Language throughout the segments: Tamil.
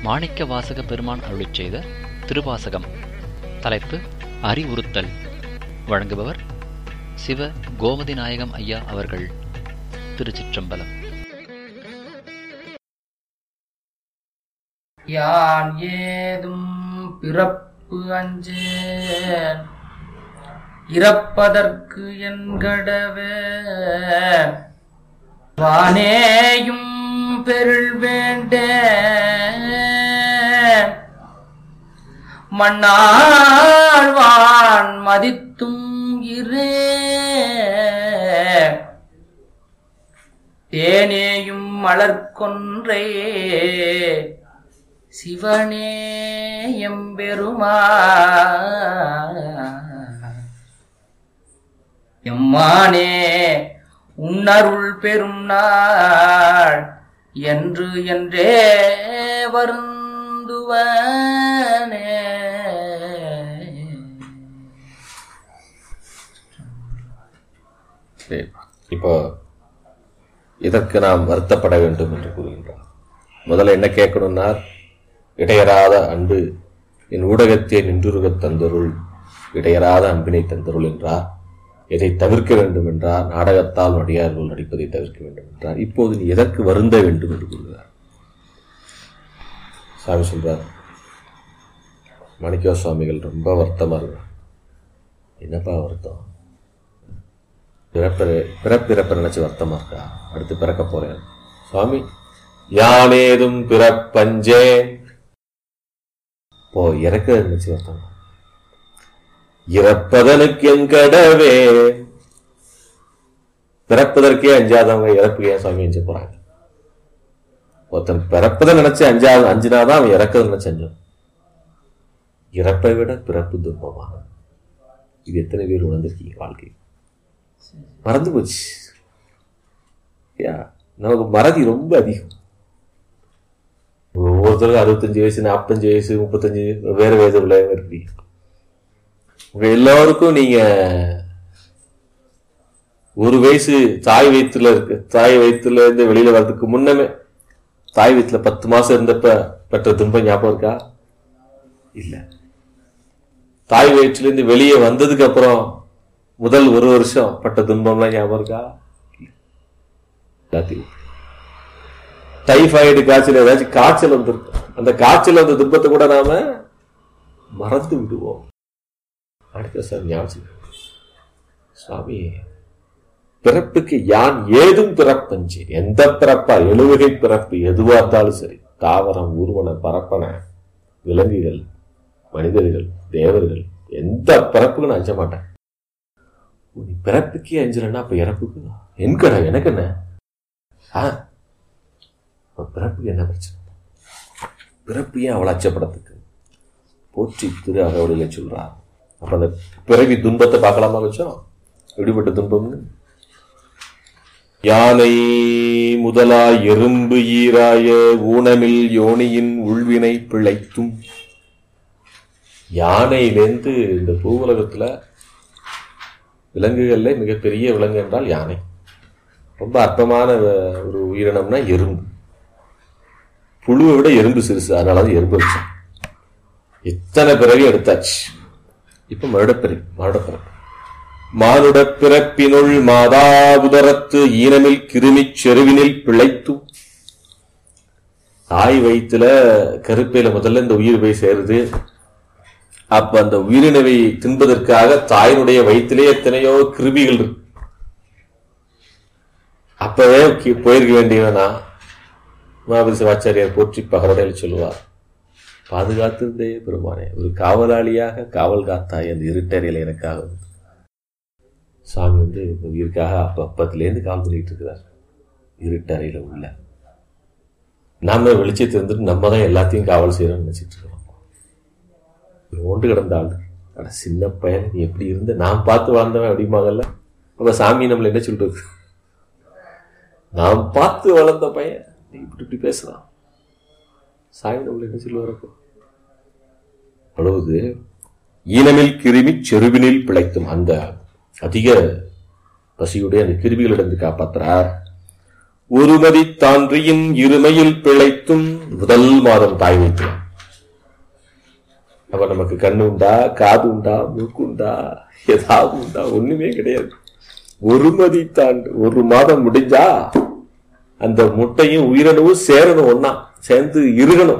மாணிக்க வாசக பெருமான் அருளிச் செய்த திருவாசகம் தலைப்பு அறிவுறுத்தல் வழங்குபவர் சிவ கோமதி நாயகம் ஐயா அவர்கள் திருச்சிற்றம்பலம் யான் ஏதும் பிறப்பு அஞ்சேன் இறப்பதற்கு என்கடவே வானேயும் பெருள் வேண்டேன் மண்ணாழ்வான் மதித்தும் இரே தேனேயும் மலர்கொன்றை சிவனே எம்பெருமா எம்மானே உன்னருள் பெரும் நாள் என்று என்றே வருந்துவனே சரி. இப்போ இதற்கு நாம் வருத்தப்பட வேண்டும் என்று கூறுகின்றார் முதல்ல என்ன கேட்கணும்னா இடையராத அன்பு என் ஊடகத்தை நின்றுருகத் தந்தருள் இடையராத அன்பினை தந்தருள் என்றார் எதை தவிர்க்க வேண்டும் என்றார் நாடகத்தால் நடிகார்கள் நடிப்பதை தவிர்க்க வேண்டும் என்றார் இப்போது நீ எதற்கு வருந்த வேண்டும் என்று கூறுகிறார் சாமி சொல்றார் மாணிக்க சுவாமிகள் ரொம்ப வருத்தமா இருக்கிறார் என்னப்பா வருத்தம் பிறப்பிற பிறப்பிறப்ப நினைச்சு வருத்தமா இருக்கா அடுத்து பிறக்க போறேன் சுவாமி யானேதும் பிறப்பஞ்சே போ இறக்க நினைச்சு வருத்தம் இறப்பதனுக்கு எங்கடவே பிறப்பதற்கே அஞ்சாதவங்க இறப்புக்கு ஏன் சுவாமி அஞ்ச போறாங்க ஒருத்தன் பிறப்பதை நினைச்சு அஞ்சாது அஞ்சினாதான் அவன் இறக்கதை நினைச்சு அஞ்சான் இறப்பை விட பிறப்பு துன்பமா இது எத்தனை பேர் உணர்ந்திருக்கீங்க வாழ்க்கை மறந்து போச்சு யா நமக்கு மறதி ரொம்ப அதிகம் ஒவ்வொருத்தருக்கும் அறுபத்தஞ்சு வயசு நாற்பத்தஞ்சு வயசு முப்பத்தஞ்சு வேற வேத விளையாங்க இருக்கீங்க உங்க எல்லாருக்கும் நீங்க ஒரு வயசு தாய் வயிற்றுல இருக்கு தாய் வயிற்றுல இருந்து வெளியில வர்றதுக்கு முன்னமே தாய் வயிற்றுல பத்து மாசம் இருந்தப்ப பெற்ற துன்பம் ஞாபகம் இருக்கா இல்ல தாய் வயிற்றுல இருந்து வெளியே வந்ததுக்கு அப்புறம் முதல் ஒரு வருஷம் பட்ட துன்பம்லாம் ஞாபகம் இருக்கா எல்லாத்தையும் டைஃபாய்டு காய்ச்சல் ஏதாச்சும் காய்ச்சல் வந்திருக்கு அந்த காய்ச்சல் வந்த துன்பத்தை கூட நாம மறந்து விடுவோம் அடுத்த சார் ஞாபகம் சுவாமி பிறப்புக்கு யான் ஏதும் பிறப்பஞ்சு எந்த பிறப்பா எழுவகை பிறப்பு எதுவா இருந்தாலும் சரி தாவரம் ஊர்வன பரப்பன விலங்குகள் மனிதர்கள் தேவர்கள் எந்த பிறப்புக்கும் நான் அஞ்ச மாட்டேன் நீ பிறப்புக்கே அஞ்சலன்னா அப்ப இறப்புக்கு என் கடை எனக்கு என்ன ஆ அப்ப பிறப்புக்கு என்ன பிரச்சனை பிறப்பு ஏன் அவளை அச்சப்படத்துக்கு போற்றி திரு அகவடியில சொல்றார் அப்ப அந்த பிறவி துன்பத்தை பார்க்கலாமா வச்சோம் எப்படிப்பட்ட துன்பம்னு யானை முதலா எறும்பு ஈராய ஊனமில் யோனியின் உள்வினை பிழைத்தும் யானையிலேருந்து இந்த பூவுலகத்துல விலங்குகள்ல மிகப்பெரிய விலங்கு என்றால் யானை ரொம்ப அற்பமான வ- ஒரு உயிரினம்னா எறும்பு புழுவை விட எறும்பு சிறுசு அதனால தான் எறும்பு வச்சோம் எத்தனை பிறவி எடுத்தாச்சு இப்ப மறுடப்பிறவி மறுடப்பிறப்பு மானுட பிறப்பினுள் மாதாவுதரத்து ஈனமில் கிருமிச் செருவினில் பிழைத்து தாய் வயிற்றுல கருப்பையில முதல்ல இந்த உயிர் போய் சேருது அப்ப அந்த உயிரினவை தின்பதற்காக தாயினுடைய வயிற்றிலே எத்தனையோ கிருமிகள் இருக்கு அப்பவே கி- போயிருக்க வேண்டியவனா மாபதி சிவாச்சாரியார் போற்றி பகரடையில் சொல்லுவார் பாதுகாத்திருந்தே பெருமானே ஒரு காவலாளியாக காவல் காத்தாய் அந்த இருட்டறையில் எனக்காக வந்து சாமி வந்து இந்த உயிருக்காக அப்ப அப்பத்திலேருந்து காவல் பண்ணிட்டு இருக்கிறார் இருட்டறையில உள்ள நாம வெளிச்சத்தை இருந்துட்டு நம்ம தான் எல்லாத்தையும் காவல் செய்யறோம்னு நினைச்சிட்டு இருக்கிறோம் ஓண்டு கிடந்த ஆள் அட சின்ன பையன் நீ எப்படி இருந்த நான் பார்த்து வாழ்ந்தவன் அப்படிம்பாங்கல்ல அப்ப சாமி நம்மள என்ன சொல்றது நான் பார்த்து வளர்ந்த பையன் நீ இப்படி இப்படி பேசுறான் சாமி நம்மள என்ன சொல்லுவார் அப்போ அழுவது ஈனமில் கிருமி செருவினில் பிழைத்தும் அந்த அதிக பசியுடைய அந்த கிருமிகளிடந்து காப்பாத்துறார் ஒருமதி தான்றியின் இருமையில் பிழைத்தும் முதல் மாதம் தாய் வைக்கலாம் அப்ப நமக்கு கண்ணு உண்டா காது உண்டா மூக்கு உண்டா ஏதாவது உண்டா ஒண்ணுமே கிடையாது ஒருமதி தாண்டு ஒரு மாதம் முடிஞ்சா அந்த முட்டையும் உயிரணுவும் சேரணும் ஒண்ணா சேர்ந்து இருகணும்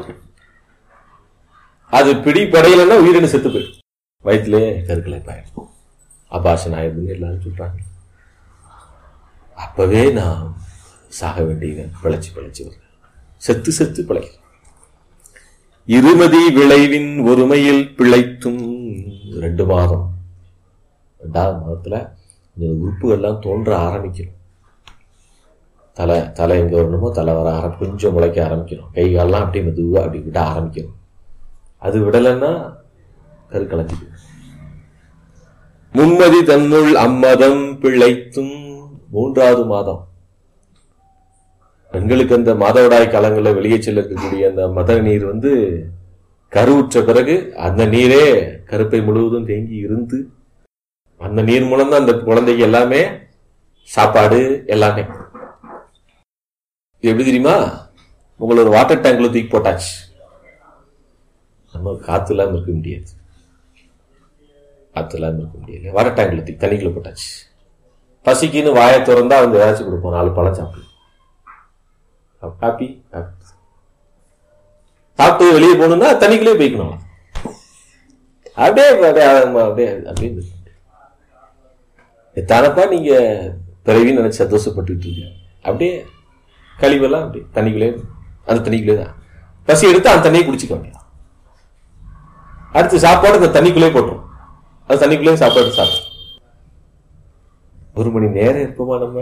அது பிடிப்படையலைன்னா உயிரினு செத்து போயிடும் வயிற்றுலே கருக்களை பாயிடும் அபாசன் ஆயிடுதுன்னு எல்லாரும் சொல்றாங்க அப்பவே நான் சாக வேண்டியவன் பிழைச்சு பிழைச்சு வருவேன் செத்து செத்து பிழைக்கிறேன் இருமதி விளைவின் ஒருமையில் பிழைத்தும் ரெண்டு மாதம் ரெண்டாவது மாதத்துல இந்த உறுப்புகள்லாம் தோன்ற ஆரம்பிக்கணும் தலை தலை எங்க வரணுமோ தலை வர ஆரம்பி கொஞ்சம் முளைக்க ஆரம்பிக்கணும் கை கால்லாம் அப்படியே மெதுவா அப்படி விட ஆரம்பிக்கணும் அது விடலைன்னா கருக்கலைஞ்சிது மும்மதி தன்னுள் அம்மதம் பிழைத்தும் மூன்றாவது மாதம் பெண்களுக்கு அந்த மாதவிடாய் காலங்களில் வெளியே செல்ல இருக்கக்கூடிய அந்த மத நீர் வந்து கருவுற்ற பிறகு அந்த நீரே கருப்பை முழுவதும் தேங்கி இருந்து அந்த நீர் மூலம் தான் அந்த குழந்தைக்கு எல்லாமே சாப்பாடு எல்லாமே இது எப்படி தெரியுமா உங்களோட வாட்டர் டேங்க்ல தூக்கி போட்டாச்சு நம்ம காத்து இல்லாம இருக்க முடியாது காத்து இல்லாம இருக்க முடியாது வாட்டர் டேங்க்ல தூக்கி தண்ணிக்குள்ள போட்டாச்சு பசிக்குன்னு வாயை திறந்தா வந்து ஏதாச்சும் கொடுப்போம் நாலு பழம் சாப்பிடு ஹாப்பி சாப்பிட்டு வெளியே போகணும்னா தண்ணிக்குள்ளே போய்க்கணும் அப்படியே அப்படியே அப்படியே அப்படியே தானப்பா நீங்க பிறவி நினைச்சு சந்தோஷப்பட்டுட்டு இருக்கீங்க அப்படியே கழிவெல்லாம் அப்படி தண்ணிக்குள்ளே அந்த தண்ணிக்குள்ளே தான் பசி எடுத்து அந்த தண்ணியை குடிச்சுக்க வேண்டியதான் அடுத்து சாப்பாடு அந்த தண்ணிக்குள்ளே போட்டுரும் அது தண்ணிக்குள்ளே சாப்பாடு சாப்பிடும் ஒரு மணி நேரம் இருப்போமா நம்ம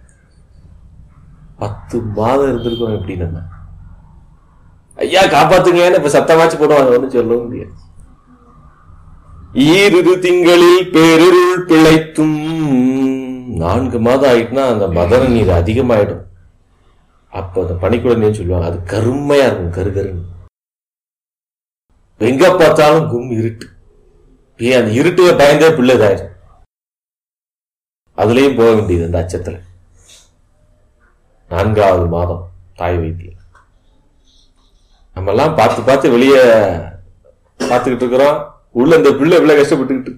பத்து மாதம் இருந்திருக்கோம் எப்படி நம்ம ஐயா காப்பாத்துங்கன்னு இப்ப சத்தமாச்சு போடுவாங்க ஒன்றும் சொல்லவும் முடியாது ஈரிரு திங்களில் பேரிருள் பிழைத்தும் நான்கு மாதம் ஆயிட்டுனா அந்த மதன நீர் அதிகமாயிடும் அப்ப அந்த பனிக்குழந்தைன்னு சொல்லுவாங்க அது கருமையா இருக்கும் கருகருன்னு எங்க பார்த்தாலும் கும் இருட்டு ஏன் அந்த இருட்டுல பயந்தே பிள்ளைதாயிரும் அதுலயும் போக வேண்டியது அந்த அச்சத்துல நான்காவது மாதம் தாய் வைத்தியம் நம்ம எல்லாம் பார்த்து பார்த்து வெளியே பார்த்துக்கிட்டு இருக்கிறோம் உள்ள இந்த பிள்ளை இவ்வளவு கஷ்டப்பட்டுக்கிட்டு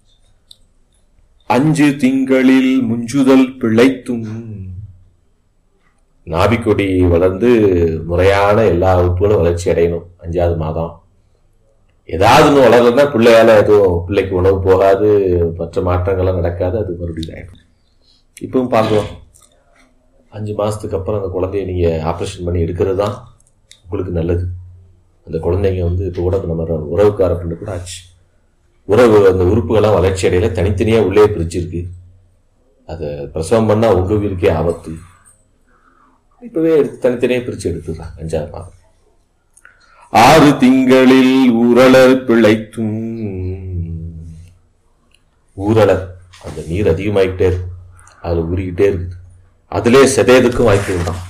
அஞ்சு திங்களில் முஞ்சுதல் பிழைத்தும் நாபிக்கொடி வளர்ந்து முறையான எல்லா உறுப்புகளும் வளர்ச்சி அடையணும் அஞ்சாவது மாதம் ஏதாவது ஒன்று வளரலன்னா பிள்ளையால எதுவும் பிள்ளைக்கு உணவு போகாது மற்ற மாற்றங்கள்லாம் நடக்காது அது மறுபடியும் ஆயிடும் இப்பவும் பார்க்கலாம் அஞ்சு மாசத்துக்கு அப்புறம் அந்த குழந்தைய நீங்க ஆப்ரேஷன் பண்ணி எடுக்கிறது தான் உங்களுக்கு நல்லது அந்த குழந்தைங்க வந்து இப்போ கூட நம்ம உறவுக்கார பண்ண கூட ஆச்சு உறவு அந்த உறுப்புகள்லாம் வளர்ச்சி அடையில தனித்தனியா உள்ளே பிரிச்சிருக்கு அதை பிரசவம் பண்ணா உங்க உயிருக்கே ஆபத்து இப்பவே எடுத்து தனித்தனியா பிரிச்சு எடுத்துடுறாங்க அஞ்சாவது மாதம் ஆறு திங்களில் ஊரலர் பிழைத்தும் ஊரலர் அந்த நீர் அதிகமாயிட்டே இருக்கும் அதுல ஊறிக்கிட்டே இருக்குது அதிலே செதையதுக்கும் வாய்ப்பு உண்டாம்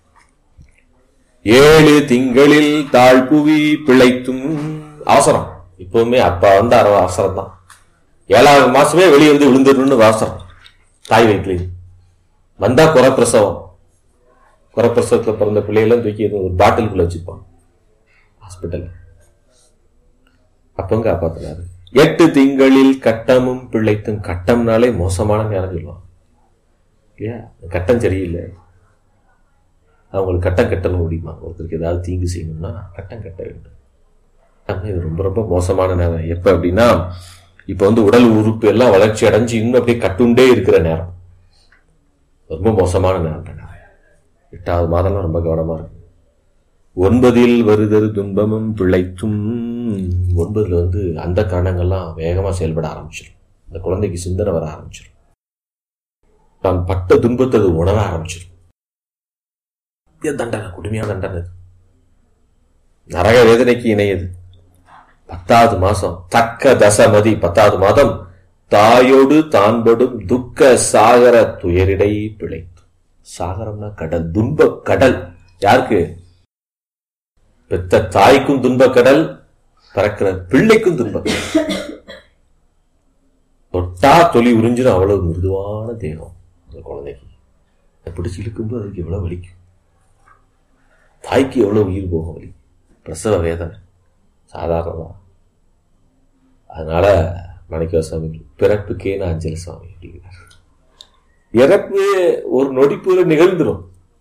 ஏழு திங்களில் தாழ்புவி பிழைத்தும் அவசரம் இப்பவுமே அப்பா வந்து அரை அவசரம் தான் ஏழாவது மாசமே வெளியே வந்து விழுந்துடணும்னு அவசரம் தாய் வயிற்றுல வந்தா குறப்பிரசவம் குறப்பிரசவத்துல பிறந்த பிள்ளைகளும் தூக்கி ஒரு பாட்டிலுக்குள்ள வச்சுப்பான் ஹாஸ்பிட்டல் அப்பங்க காப்பாத்தினாரு எட்டு திங்களில் கட்டமும் பிழைத்தும் கட்டம்னாலே மோசமான நேரம் சொல்லுவான் இல்லையா கட்டம் சரியில்லை அவங்களுக்கு கட்டம் கட்டணும் முடியுமா ஒருத்தருக்கு ஏதாவது தீங்கு செய்யணும்னா கட்டம் கட்ட வேண்டும் ஆனா இது ரொம்ப ரொம்ப மோசமான நேரம் எப்ப அப்படின்னா இப்ப வந்து உடல் உறுப்பு எல்லாம் வளர்ச்சி அடைஞ்சு இன்னும் அப்படியே கட்டுண்டே இருக்கிற நேரம் ரொம்ப மோசமான நேரம் எட்டாவது மாதம்லாம் ரொம்ப கவனமா இருக்கும் ஒன்பதில் வருதரு துன்பமும் பிழைத்தும் ஒன்பதுல வந்து அந்த காரணங்கள்லாம் வேகமா செயல்பட ஆரம்பிச்சிடும் அந்த குழந்தைக்கு சிந்தனை வர ஆரம்பிச்சிடும் தான் பட்ட துன்பத்தை அது உணர ஆரம்பிச்சிடும் இது தண்டனை கொடுமையான தண்டனை இது. நரக வேதனைக்கு இணையது பத்தாவது மாசம் தக்க தசமதி பத்தாவது மாதம் தாயோடு தான்படும் துக்க சாகர துயரிடை பிழைத்து சாகரம்னா கடல் துன்ப கடல் யாருக்கு பெத்த தாய்க்கும் துன்ப கடல் பிறக்கிற பிள்ளைக்கும் துன்ப கடல் தொட்டா தொலி உறிஞ்சிடும் அவ்வளவு மிருதுவான தேகம் அந்த குழந்தைக்கு அதை பிடிச்சி இழுக்கும்போது அதுக்கு எவ்வளவு வலிக்கும் தாய்க்கு எவ்வளவு உயிர் போகும் வலி பிரசவ வேதனை சாதாரணமா அதனால மாணிக்க சுவாமி பிறப்புக்கே நான் அஞ்சலி சுவாமி அப்படிங்கிறார் இறப்பு ஒரு நொடிப்புல நிகழ்ந்துரும்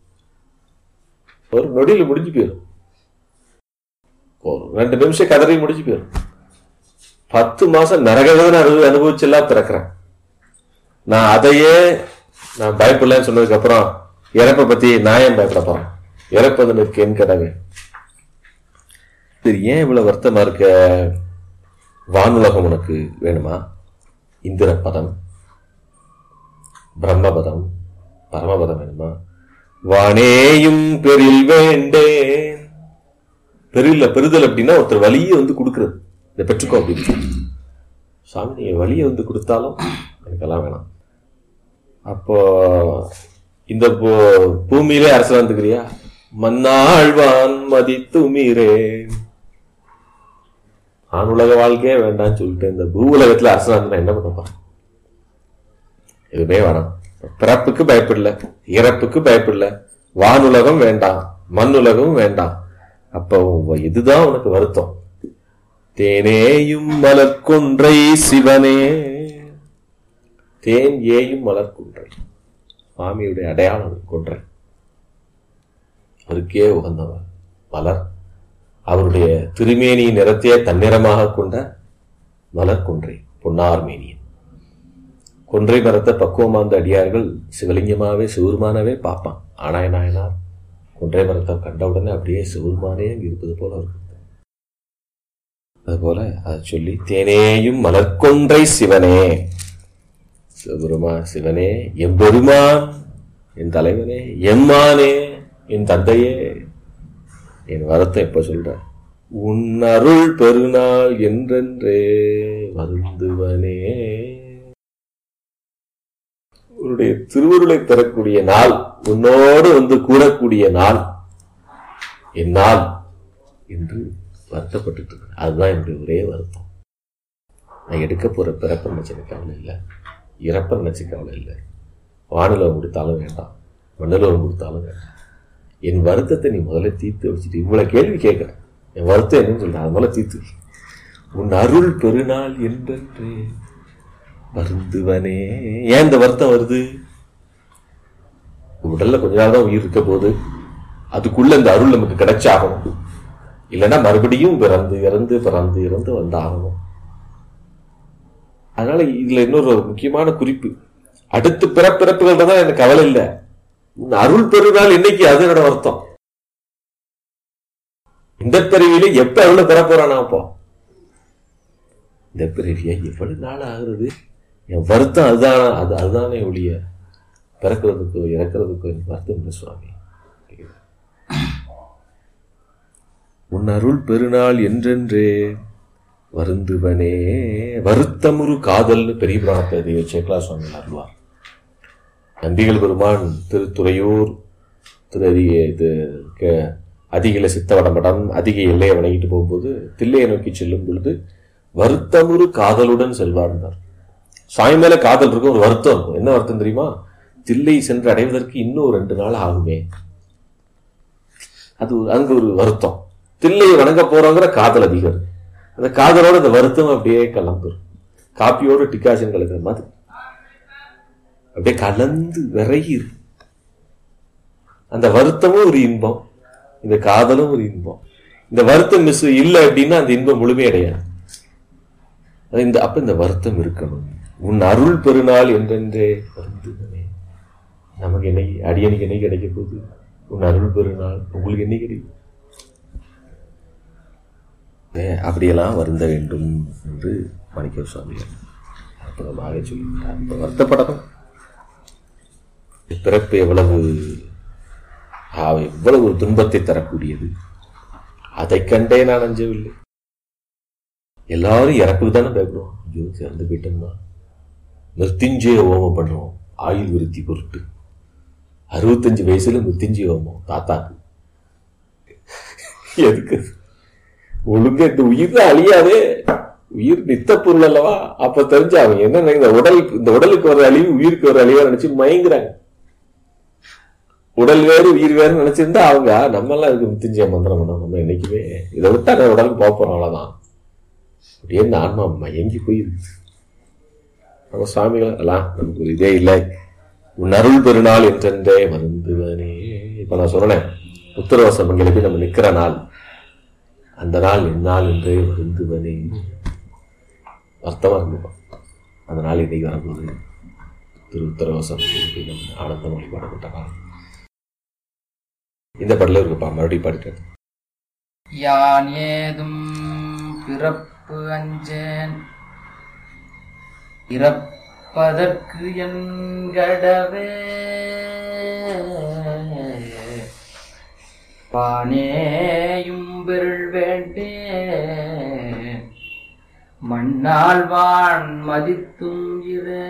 ஒரு நொடியில முடிஞ்சு போயிடும் ஒரு ரெண்டு நிமிஷம் கதறி முடிஞ்சு போயிடும் பத்து மாசம் நரகவேதனை அனுபவி அனுபவிச்செல்லாம் பிறக்கிறேன் நான் அதையே நான் பயப்படலன்னு சொன்னதுக்கு அப்புறம் இறப்பை பத்தி நான் ஏன் பயப்பட போறேன் இறப்பது இருக்கேன்னு கேட்டாங்க சரி ஏன் இவ்வளவு வருத்தமா இருக்க வானுலகம் உனக்கு வேணுமா இந்திர பதம் பிரம்மபதம் பரமபதம் வேணுமா வானேயும் பெரில் வேண்டேன் பெரில்ல பெறுதல் அப்படின்னா ஒருத்தர் வழியை வந்து கொடுக்கிறது இதை பெற்றுக்கோ அப்படின்னு சாமி நீங்க வழியை வந்து கொடுத்தாலும் எனக்கெல்லாம் வேணாம் அப்போ இந்த பூ- பூமியிலே அரசு வந்துக்கிறியா மன்னாழ்வான் மதித்து மீறேன் ஆணுலக வாழ்க்கையே வேண்டாம்னு சொல்லிட்டு இந்த பூ உலகத்துல அரசு என்ன பண்ணப்பா எதுவுமே வேணாம் பிறப்புக்கு பயப்படல இறப்புக்கு பயப்படல வானுலகம் வேண்டாம் மண்ணுலகம் வேண்டாம் அப்போ உ- இதுதான் உனக்கு வருத்தம் தேனேயும் மலர்கொன்றை சிவனே தேன் ஏயும் மலர்கொன்றை சுவாமியுடைய அடையாளம் கொன்றை அவருக்கே உகந்தவர் மலர் அவருடைய திருமேனி நிறத்தையே தன்னிறமாக கொண்ட மலர் கொன்றை பொன்னார் மேனியன் கொன்றை மரத்தை பக்குவமா அந்த அடியார்கள் சிவலிங்கமாவே சிவருமானவே பார்ப்பான் ஆனாய நாயனார் கொன்றை மரத்தை கண்ட உடனே அப்படியே சிவருமானே அங்க இருப்பது போல இருக்கும் அதுபோல அதை சொல்லி தேனேயும் மலர்கொன்றை சிவனே சிவபெருமா சிவனே எம்பெருமான் என் தலைவனே எம்மானே என் தந்தையே என் வரத்தை எப்ப சொல்ற உன் அருள் பெருநாள் என்றென்றே வருந்துவனே உன்னுடைய திருவருளை பெறக்கூடிய நாள் உன்னோடு வந்து கூடக்கூடிய நாள் என் நாள் என்று வருத்தப்பட்டுட்டு இருக்கேன் அதுதான் என்னுடைய ஒரே வருத்தம் நான் எடுக்க போற பிறப்பை நினைச்சு எனக்கு கவலை இல்லை இறப்பை நினைச்சு கவலை இல்லை வானிலவம் கொடுத்தாலும் வேண்டாம் மண்ணிலவம் கொடுத்தாலும் வேண்டாம் என் வருத்தத்தை நீ முதல்ல தீர்த்து வச்சுட்டு இவ்வளவு கேள்வி கேட்கிறேன் என் வருத்தம் என்னன்னு சொல்றேன் அது முதல்ல தீர்த்து வை. உன் அருள் பெருநாள் என்றென்றே வருந்துவனே ஏன் இந்த வருத்தம் வருது உடல்ல கொஞ்ச நாள் தான் உயிர் இருக்க போகுது அதுக்குள்ள இந்த அருள் நமக்கு கிடைச்சாகணும் இல்லைன்னா மறுபடியும் பிறந்து இறந்து பிறந்து இறந்து வந்தாகணும் அதனால இதுல இன்னொரு முக்கியமான குறிப்பு அடுத்து பிறப்பிறப்புகள் தான் எனக்கு கவலை இல்லை உன் அருள் பெருநாள் இன்னைக்கு அது என்னோட வருத்தம் இந்த பிறவியில எப்ப எவ்வளவு பெற போறானா அப்போ இந்த பிறவியா எவ்வளவு நாள் ஆகுறது என் வருத்தம் அதுதானா அது அதுதானே ஒழிய பிறக்கிறதுக்கோ இறக்கிறதுக்கோ எனக்கு வருத்தம் இல்லை சுவாமி உன் அருள் பெருநாள் என்றென்றே வருந்துவனே வருத்தமுறு காதல்னு பெரிய புராணத்தை தெய்வ சேக்கலா சுவாமி அருள்வார் நம்பிகள் பெருமான் திருத்துறையூர் திரு அதிக இது க- அதிகில சித்தவடமடம் அதிக எல்லையை வணங்கிட்டு போகும்போது தில்லையை நோக்கி செல்லும் பொழுது வருத்தமுறு காதலுடன் செல்வார்ந்தார் சாமி மேல காதல் இருக்கும் ஒரு வருத்தம் இருக்கும் என்ன வருத்தம் தெரியுமா தில்லை சென்று அடைவதற்கு இன்னும் ரெண்டு நாள் ஆகுமே அது ஒரு- அங்க ஒரு வருத்தம் தில்லையை வணங்க போறோங்கிற காதல் அதிகம் இருக்கு. அந்த காதலோட அந்த வருத்தம் அப்படியே கலந்துரும் காப்பியோட டிகாஷன் கலக்கிற மாதிரி அப்படியே கலந்து விறகி இருக்கு. அந்த வருத்தமும் ஒரு இன்பம் இந்த காதலும் ஒரு இன்பம் இந்த வருத்தம் மிஸ் இல்லை அப்படின்னா அந்த இன்பம் முழுமையடையாது அது இந்த அப்ப இந்த வருத்தம் இருக்கணும் உன் அருள் பெருநாள் என்றென்றே வருந்துவனே நமக்கு என்னைக்கு அடியனுக்கு என்னைக்கு கிடைக்க போகுது உன் அருள் பெருநாள் உங்களுக்கு என்னைக்கு கிடைக்கும் ஏ, அப்படியெல்லாம் வருந்த வேண்டும் என்று மணிக்க சுவாமி அற்புதமாக சொல்லிவிட்டார் இப்ப வருத்தப்படணும் பிறப்பு எவ்வளவு ஆ, எவ்வளவு ஒரு துன்பத்தை தரக்கூடியது அதைக் கண்டே நான் அஞ்சவில்லை எல்லாரும் இறப்புக்கு தானே பயப்படுவோம் ஐயோ இறந்து போயிட்டோம்னா மிருத்யுஞ்சய ஹோமம் பண்ணுவோம் ஆயுள் விருத்தி பொருட்டு அறுபத்தஞ்சு வயசுல மிருத்யுஞ்சய ஹோமம் தாத்தாக்கு எதுக்கு ஒழுங்கா இந்த உயிர் தான் அழியாதே உயிர் நித்த பொருள் அல்லவா அப்ப தெரிஞ்சு அவங்க என்ன நினைக்கிற உடல் இந்த உடலுக்கு வர அழிவு உயிருக்கு வர அழிவா நினைச்சு மயங்குறாங்க உடல் வேறு உயிர் வேறு நினைச்சிருந்தா அவங்க நம்ம எல்லாம் இருக்கு மித்திஞ்சய மந்திரம் பண்ணோம் நம்ம என்னைக்குமே இதை விட்டா நான் உடலுக்கு போக போறோம் அவ்வளவுதான் அப்படியே இந்த ஆன்மா மயங்கி போயிருக்கு நம்ம சுவாமிகள் எல்லாம் நமக்கு ஒரு இதே இல்லை உன் அருள் பெருநாள் என்றென்றே வருந்துவனே இப்ப நான் சொன்னேன் உத்தரவாச மங்களுக்கு நம்ம நிக்கிற நாள் அந்த நாள் எந்நாள் என்றே வருந்துவனே வருத்தமா இருந்துப்பான் அந்த நாள் இன்னைக்கு வரப்போகுது திரு உத்தரவாசம் நம்ம ஆனந்த மொழி பாடப்பட்ட நாள் இந்த பாடல இருக்குப்பா மறுபடியும் பாடிட்டேன் யான் ஏதும் பிறப்பு அஞ்சேன் இறப்பதற்கு என்கடவே பானேயும் பெருள் வேண்டே மண்ணால் வான் மதித்தும் இரே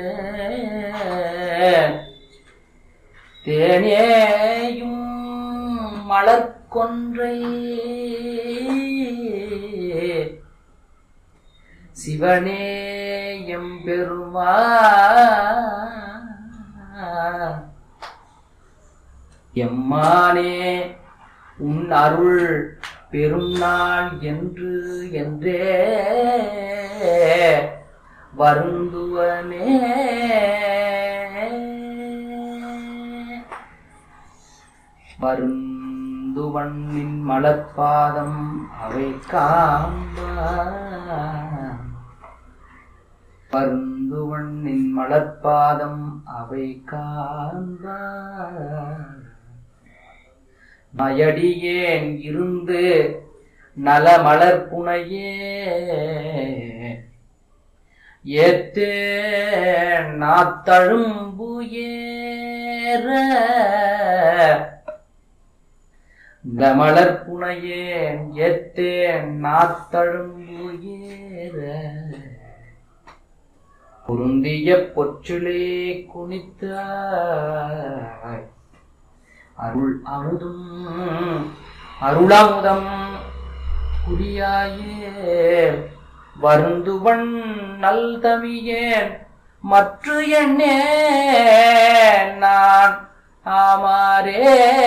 தேனேயும் மலர்கொன்றை சிவனே எம்பெருமா எம்மானே உன் அருள் பெரும் நாள் என்று என்றே வருந்துவனே வருந்துவண்ணின் மலர்பாதம் அவை காண்ப பருந்துவண்ணின் மலர்பாதம் அவை காண்ப மயடியேன் இருந்து நலமலர் புனையே ஏத்தே நாத்தழும்பு ஏற கமலர் புனையேன் ஏத்தேன் நாத்தழும்பு ஏற பொருந்திய பொற்றிலே குனித்தாய் அருள் அமுதும் அருளமுதம் குடியாயே வருந்துவன் நல் தமியேன் மற்ற எண்ணே நான் ஆமாரே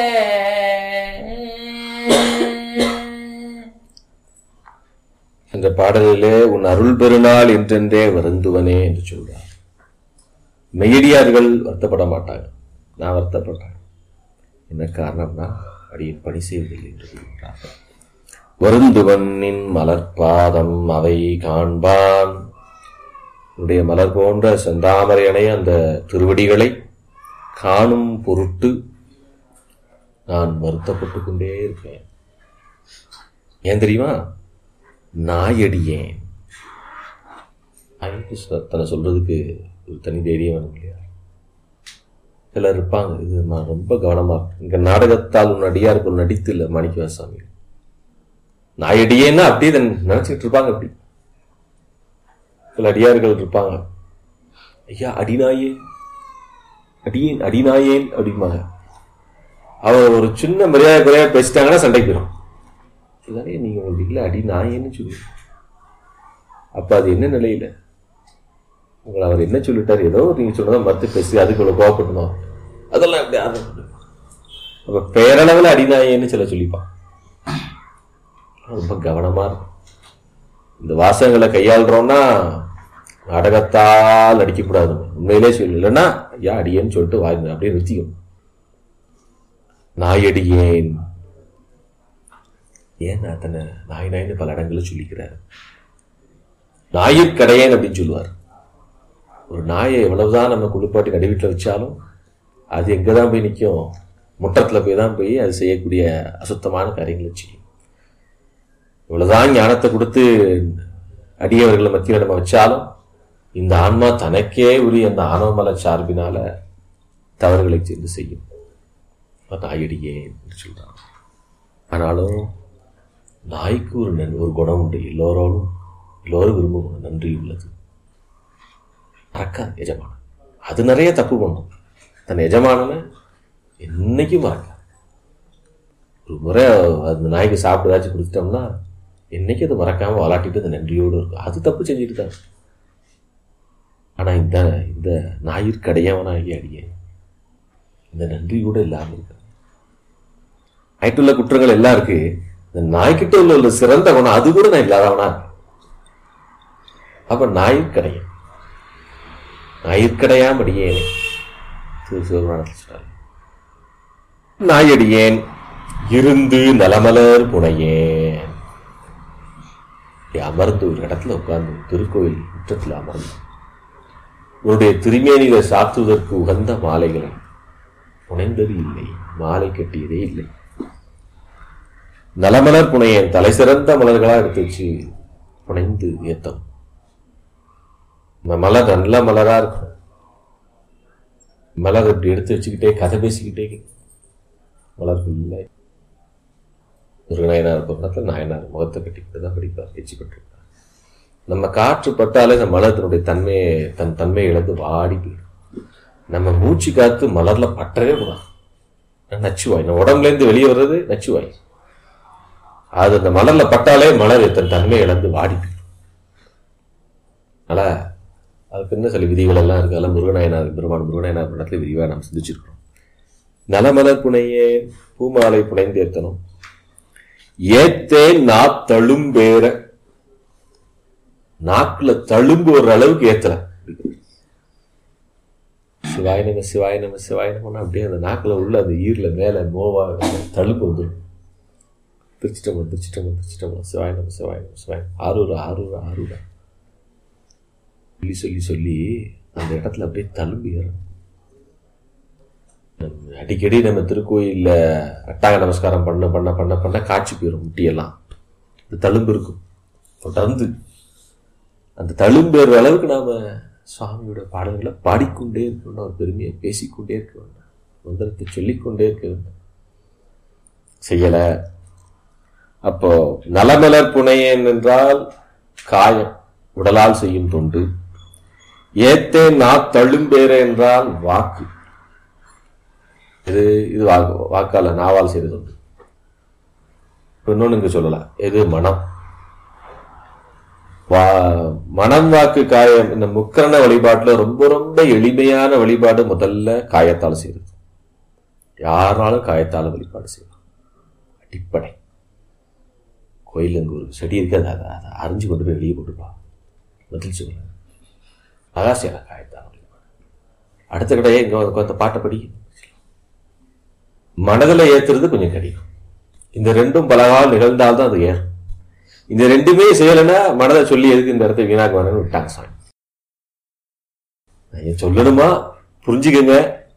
அந்த பாடலிலே உன் அருள் பெருநாள் என்றென்றே வருந்துவனே என்று சொல்றார் மெய்யடியார்கள் வருத்தப்பட மாட்டாங்க நான் வருத்தப்படுறேன் என்ன காரணம்னா அடியின் பணி செய்வதில்லை என்று சொல்கிறார் வருந்துவனின் மலர்பாதம் அவை காண்பான் உன்னுடைய மலர் போன்ற செந்தாமரையனை அந்த திருவடிகளை காணும் பொருட்டு நான் வருத்தப்பட்டு கொண்டே இருப்பேன் ஏன் தெரியுமா நாயடியேன் அதுக்கு சொ- தன்னை சொல்றதுக்கு ஒரு தனி தைரியம் வேணும் இல்லையா சிலர் இருப்பாங்க இது நான் ரொம்ப கவனமா இருக்கு இங்க நாடகத்தால் உன் அடியாருக்கு ஒரு நடித்து இல்லை மாணிக்கவாசாமி நாயடியேன்னா அப்படியே இதை நினைச்சிட்டு இருப்பாங்க அப்படி சில அடியார்கள் இருப்பாங்க ஐயா அடிநாயே அடியேன் அடிநாயேன் அப்படிம்பாங்க அவன் ஒரு சின்ன மரியாதை குறையா பேசிட்டாங்கன்னா சண்டைக்கு போயிடும் இதானே நீங்க உங்களுக்கு இல்லை அடி நாயேன்னு சொல்லுவீங்க அப்ப அது என்ன நிலையில உங்களை அவர் என்ன சொல்லிட்டாரு ஏதோ நீங்க சொன்னதை மறுத்து பேசி அதுக்கு இவ்வளவு கோவப்பட்டுமா அதெல்லாம் எப்படி அது அப்ப பேரளவில் அடிநாயேன்னு சில சொல்லிப்பான் ரொம்ப கவனமா இருக்கும் இந்த வாசகங்களை கையாளுறோம்னா நாடகத்தால் அடிக்கக்கூடாது உண்மையிலே சொல்லு இல்லைன்னா ஐயா அடியேன்னு சொல்லிட்டு வாங்க அப்படியே நிறுத்திக்கணும் நாயடியேன் ஏன் அதனை நாய் நாய்னு பல இடங்களில் சொல்லிக்கிறார் நாயிற்கடையேன் அப்படின்னு சொல்லுவார் ஒரு நாயை எவ்வளவுதான் நம்ம குளிப்பாட்டி நடு வீட்டில் வச்சாலும் அது எங்கே தான் போய் நிற்கும் முட்டத்தில் போய் தான் போய் அது செய்யக்கூடிய அசுத்தமான காரியங்களை செய்யும் இவ்வளவுதான் ஞானத்தை கொடுத்து அடியவர்களை மத்தியில் நம்ம வச்சாலும் இந்த ஆன்மா தனக்கே உரிய அந்த ஆணவமல சார்பினால தவறுகளை சேர்ந்து செய்யும் நாயடியே என்று சொல்றான் ஆனாலும் நாய்க்கு ஒரு நன் ஒரு குணம் உண்டு எல்லோரோடும் எல்லோரும் விரும்பும் குணம் நன்றி உள்ளது மறக்காது எஜமானன் அது நிறைய தப்பு பண்ணும் தன் எஜமானனை என்னைக்கும் மறக்காது ஒரு முறை அந்த நாய்க்கு சாப்பிட்டு ஏதாச்சும் கொடுத்துட்டோம்னா என்னைக்கு அதை மறக்காம விளாட்டிட்டு அந்த நன்றியோடு இருக்கும் அது தப்பு செஞ்சுட்டு தான் ஆனா இந்த இந்த ஞாயிற்கடையவனாகி அடியே இந்த நன்றி கூட இல்லாம இருக்கு நாய்க்குள்ள குற்றங்கள் எல்லாம் இருக்கு இந்த நாய்க்கிட்ட உள்ள ஒரு சிறந்த குணம் அது கூட நான் இல்லாதவனா இருக்கேன். அப்ப நாயிற்கடையன் நாயிற்கடையாமடியே திரு சிவபுராணத்தில் சொல்றாரு நாயடியேன் இருந்து நலமலர் புனையேன் இப்படி அமர்ந்து ஒரு இடத்துல உட்கார்ந்து திருக்கோயில் முற்றத்தில் அமர்ந்து உன்னுடைய திருமேனிகளை சாத்துவதற்கு உகந்த மாலைகளை புனைந்தது இல்லை மாலை கட்டியதே இல்லை நலமலர் புனையேன் தலை சிறந்த மலர்களா எடுத்து வச்சு புனைந்து ஏத்தம் இந்த மலர் நல்ல மலரா இருக்கும் மலர் இப்படி எடுத்து வச்சுக்கிட்டே கதை பேசிக்கிட்டே மலர் ஃபுல்லா முருகநாயனார் பக்கத்தில் நாயனார் முகத்தை கட்டிக்கிட்டு தான் படிப்பார் எச்சி பட்டிருப்பார் நம்ம காற்று பட்டாலே இந்த மலத்தினுடைய தன்மையை தன் தன்மையை இழந்து வாடி போயிடும் நம்ம மூச்சு காத்து மலர்ல பற்றவே கூடாது நச்சுவாய் நம்ம உடம்புல இருந்து வெளியே வர்றது நச்சுவாய் அது அந்த மலர்ல பட்டாலே மலர் தன் தன்மையை இழந்து வாடி போயிடும் அதனால அதுக்கு என்ன சில விதிகள் எல்லாம் இருக்கு அதெல்லாம் முருகநாயனார் பெருமான் முருகநாயனார் இடத்துல விரிவாக நாம் சிந்திச்சிருக்கிறோம் நலமலர் புனையே பூமாலை புனைந்தேர்த்தனும் ஏத்தேன் நா தழும்பேற நாக்குல தழும்பு ஒரு அளவுக்கு ஏத்தல சிவாய நம சிவாய நம சிவாய நமன்னா அப்படியே அந்த நாக்குல உள்ள அந்த ஈர்ல மேல மோவா தழும்பு வந்துடும் திருச்சிட்டம்பலம் திருச்சிட்டம்பலம் திருச்சிட்டம்பலம் சிவாய நம சிவாய நம சிவாய ஆரூரா ஆரூரா ஆரூரா சொல்லி சொல்லி சொல்லி அந்த இடத்துல அப்படியே தழும்பு ஏறும் அடிக்கடி நம்ம திருக்கோயில்ல அட்டாங்க நமஸ்காரம் பண்ண பண்ண பண்ண பண்ண காட்சி போயிடும் முட்டியெல்லாம் இந்த தழும்பு இருக்கும் தொடர்ந்து அந்த தழும்பேற அளவுக்கு நாம சுவாமியோட பாடல்களை பாடிக்கொண்டே இருக்க வேண்டும் ஒரு பெருமையை பேசிக்கொண்டே இருக்க வேண்டும் மந்திரத்தை சொல்லிக்கொண்டே இருக்க வேண்டும் செய்யல அப்போ நலமலர் புனையேன் என்றால் காயம் உடலால் செய்யும் தொண்டு ஏத்தே நா தழும்பேற என்றால் வாக்கு இது இது வாக்கு வாக்கால நாவால் செய்தது உண்டு இப்ப இன்னொன்னு இங்க சொல்லலாம் எது மனம் வா மனம் வாக்கு காயம் இந்த முக்கரண வழிபாட்டுல ரொம்ப ரொம்ப எளிமையான வழிபாடு முதல்ல காயத்தால் செய்யறது யாராலும் காயத்தால வழிபாடு செய்யலாம் அடிப்படை கோயில் அங்க ஒரு செடி இருக்கு அதை அதை அதை அரிஞ்சு கொண்டு போய் வெளியே போட்டுப்பா பதில் சொல்லுங்க அதான் செய்யலாம் காயத்தால வழிபாடு அடுத்த கடையே இங்க உட்காந்து பாட்டை படி மனதில் ஏத்துறது கொஞ்சம் கடினம் இந்த ரெண்டும் பலகால் நிகழ்ந்தால்தான் அது ஏறும் இந்த ரெண்டுமே செய்யலைன்னா மனதை சொல்லி எதுக்கு இந்த இடத்த வீணாக்க வேணும்னு விட்டாங்க சாமி நான் சொல்லணுமா புரிஞ்சுக்கங்க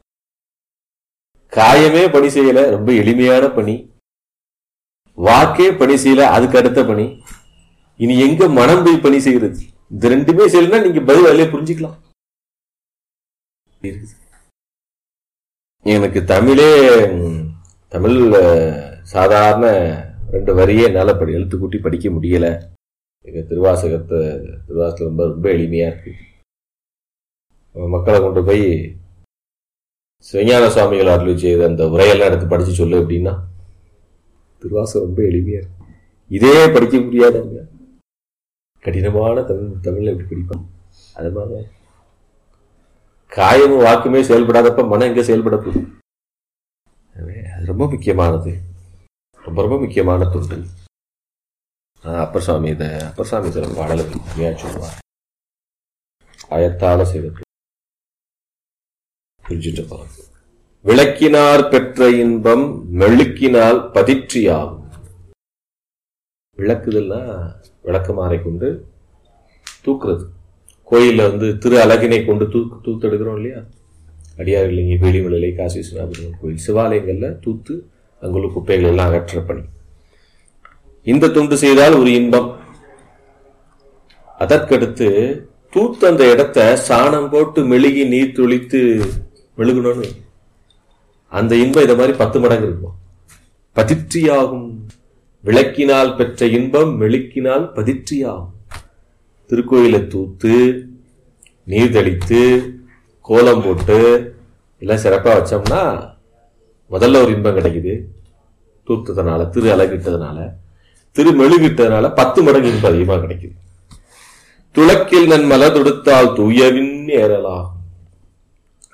காயமே பணி செய்யல ரொம்ப எளிமையான பணி வாக்கே பணி செய்யல அதுக்கு அடுத்த பணி இனி எங்க மனம் போய் பணி செய்யறது இந்த ரெண்டுமே செய்யலன்னா நீங்க பதில் அதிலே புரிஞ்சுக்கலாம் இருக்குது எனக்கு தமிழே ம், தமிழ் அஹ், சாதாரண ரெண்டு வரியே என்னால் படி எழுத்து கூட்டி படிக்க முடியல எங்க திருவாசகத்தை திருவாசகம் ரொம்ப ரொம்ப எளிமையா இருக்கு அவன் மக்களை கொண்டு போய் சிவஞான சுவாமிகள் அருள் செய்த அந்த உரையெல்லாம் எடுத்து படிச்சு சொல்லு அப்படின்னா திருவாசகம் ரொம்ப எளிமையா இருக்கு இதே படிக்க முடியாதவங்க கடினமான தமிழ் தமிழ்ல எப்படி படிப்பாங்க அது மாதிரி காயமும் வாக்குமே செயல்படாதப்ப மனம் எங்க செயல்பட போகுது எனவே அது ரொம்ப முக்கியமானது ரொம்ப ரொம்ப முக்கியமான தொண்டு ஆஹ் அப்பர் சுவாமி இதை அப்பர் சுவாமி சில பாடலை உண்மையா சொல்லுவார் காயத்தால செய்த புரிஞ்சுட்டு போறோம் விளக்கினார் பெற்ற இன்பம் மெழுக்கினால் பதிற்றியாகும் விளக்குதல்னா விளக்கமாறை கொண்டு தூக்குறது கோயில்ல வந்து திரு அழகினை கொண்டு தூக்கு தூத்தெடுக்கிறோம் இல்லையா அடியார் இல்லைங்க வேலிமலை காசி விஸ்வநாபுரம் கோயில் சிவாலயங்கள்ல தூத்து அங்குள்ள குப்பைகள் எல்லாம் அகற்ற பணி இந்த தொண்டு செய்தால் ஒரு இன்பம் அதற்கடுத்து தூத்து அந்த இடத்த சாணம் போட்டு மெழுகி நீர் துளித்து மெழுகணும்னு அந்த இன்பம் இதை மாதிரி பத்து மடங்கு இருக்கும் பதிற்றியாகும் விளக்கினால் பெற்ற இன்பம் மெழுக்கினால் பதிற்றியாகும் திருக்கோயிலை தூத்து நீர் தெளித்து கோலம் போட்டு எல்லாம் சிறப்பாக வச்சோம்னா முதல்ல ஒரு இன்பம் கிடைக்குது தூத்ததுனால திரு அழகிட்டதுனால திரு மெழுகிட்டதுனால பத்து மடங்கு இன்பம் அதிகமாக கிடைக்குது துளக்கில் நன் மலர் தொடுத்தால் தூயவின் ஏறலாம்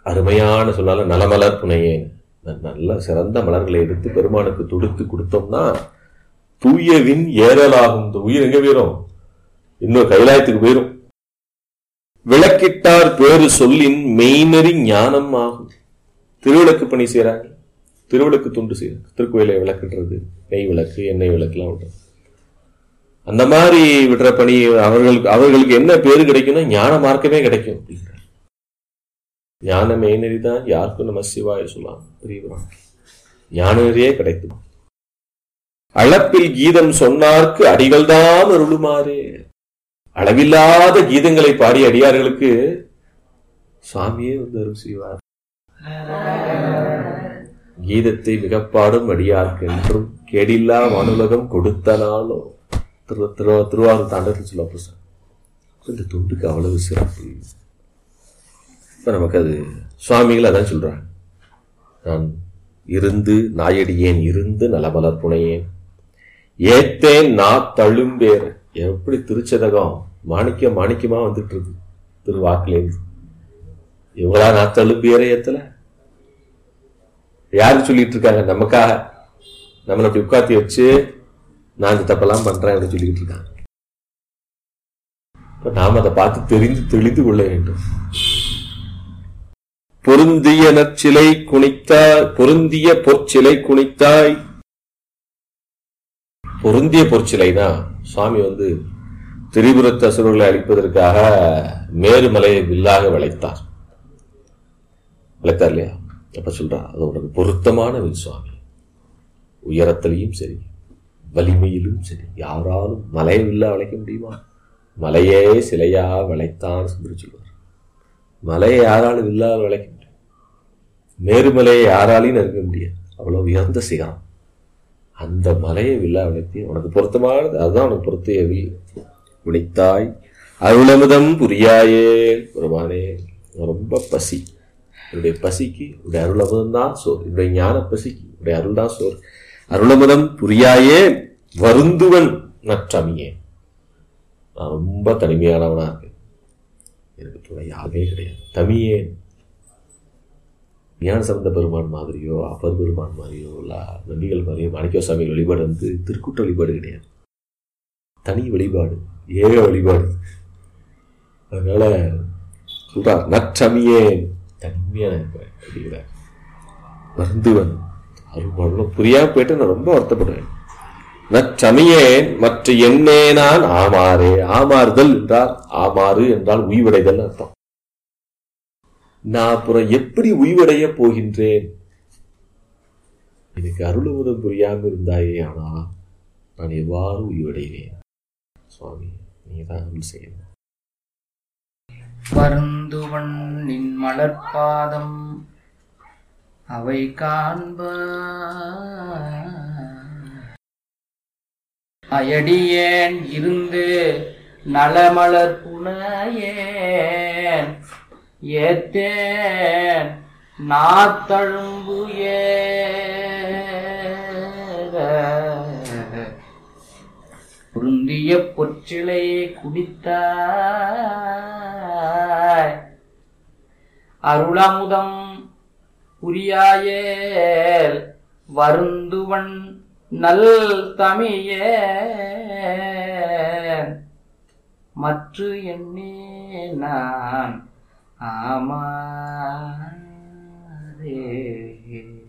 அருமையான சொன்னால நலமலர் புனையேன் ந- நல்ல சிறந்த மலர்களை எடுத்து பெருமானுக்கு தொடுத்து கொடுத்தோம்னா தூயவின் ஏறலாகும் இந்த உயிர் எங்க போயிரும் இன்னும் கைலாயத்துக்கு போயிரும் விளக்கிட்டார் பேரு சொல்லின் மெய்நெறி ஞானம் ஆகும் திருவிளக்கு பணி செய்றாங்க திருவிளக்கு துண்டு செய்யறாங்க திருக்கோயிலை விளக்குன்றது நெய் விளக்கு எண்ணெய் விளக்குலாம் விடுறது அந்த மாதிரி விடுற பணி அவர்களுக்கு அவர்களுக்கு என்ன பேரு கிடைக்கும்னா ஞான மார்க்கமே கிடைக்கும் அப்படிங்கிறார் ஞான மெய்நெறி தான் யாருக்கும் நம்ம சிவாய சொல்லலாம் பெரியவரான் ஞான நெறியே கிடைக்கும் அளப்பில் கீதம் சொன்னார்க்கு அடிகள்தான் அருளுமாறு அளவில்லாத கீதங்களை பாடிய அடியார்களுக்கு சுவாமியே வந்து அருள் செய்வார் கீதத்தை மிகப்பாடும் அடியார்க்கு என்றும் கேடில்லா வானுலகம் கொடுத்தனாலோ திரு திரு திருவாரூர் தாண்டத்தில் சொல்ல புருஷன் இந்த துண்டுக்கு அவ்வளவு சிறப்பு இப்ப நமக்கு அது சுவாமிகள் அதான் சொல்றாங்க நான் இருந்து நாயடியேன் இருந்து நலமலர் புனையேன் ஏத்தேன் நா தழும்பேர் எப்படி திருச்சதகம் மாணிக்க மாணிக்கமா வந்துட்டு இருக்கு திருவாக்குலேருந்து இவங்களா நான் தழும்பேரை ஏத்தல யாரு சொல்லிட்டு இருக்காங்க நமக்காக நம்மளை அப்படி உட்காத்தி வச்சு நான் இந்த தப்பெல்லாம் பண்றேன் அப்படின்னு சொல்லிட்டு இருக்காங்க இப்ப நாம் அதை பார்த்து தெரிந்து தெளிந்து கொள்ள வேண்டும் பொருந்திய நற்சிலை குனித்தாய் பொருந்திய பொற்சிலை குனித்தாய் பொருந்திய பொற்சிலைனா சுவாமி வந்து திரிபுரத்து அசுரர்களை அழிப்பதற்காக மேருமலையை வில்லாக விளைத்தார் விளைத்தார் இல்லையா அப்ப சொல்றார் அது உனக்கு பொருத்தமான வில் சுவாமி உயரத்திலையும் சரி வலிமையிலும் சரி யாராலும் மலையை வில்லா விளைக்க முடியுமா மலையே சிலையா விளைத்தான் என்று சொல்வார் மலையை யாராலும் வில்லா விளைக்க முடியும் மேருமலையை யாராலையும் நெருங்க முடியாது அவ்வளவு உயர்ந்த சிகரம் அந்த மலையை வில்லா விளைத்தி உனக்கு பொருத்தமானது அதுதான் உனக்கு பொருத்திய வில் விழித்தாய் அருளமுதம் புரியாயே பெருமானே ரொம்ப பசி என்னுடைய பசிக்கு உடைய அருளமுதம் தான் சோறு என்னுடைய ஞான பசிக்கு உடைய அருள் தான் சோறு அருளமுதம் புரியாயே வருந்துவன் நற்றமியே நான் ரொம்ப தனிமையானவனா இருக்கேன் எனக்கு துணை யாருமே கிடையாது தமியேன் ஞான சம்பந்த பெருமான் மாதிரியோ அப்பர் பெருமான் மாதிரியோ இல்ல நம்பிகள் மாதிரியோ மாணிக்க சாமி வழிபாடு வந்து திருக்கூட்ட வழிபாடு கிடையாது தனி வழிபாடு ஏக வழிபாடு அதனால சொல்றார் நற்றமியேன் தனிமையான இருக்கிறேன் அப்படிங்கிறார் வருந்துவன் அருள் புரியாம போயிட்டு நான் ரொம்ப வருத்தப்படுவேன் நற்றமியேன் மற்ற எண்ணே நான் ஆமாறே ஆமாறுதல் என்றால் ஆமாறு என்றால் உய்வடைதல் அர்த்தம் நான் அப்புறம் எப்படி உய்வடைய போகின்றேன் எனக்கு அருளுமுதம் புரியாம இருந்தாயே ஆனா நான் எவ்வாறு உய்வடைவேன் சுவாமி நீங்க தான் அருள் செய்யணும் வருந்துவன் நின் மலர்பாதம் அவை காண்ப அயடியேன் இருந்து நலமலர் புனையேன் ஏத்தேன் நாத்தழும்பு ஏற பொருந்திய பொற்சிலையை குடித்தாய் அருளமுதம் புரியாயேல் வருந்துவன் நல் தமியே மற்ற எண்ணே நான் ஆமாரே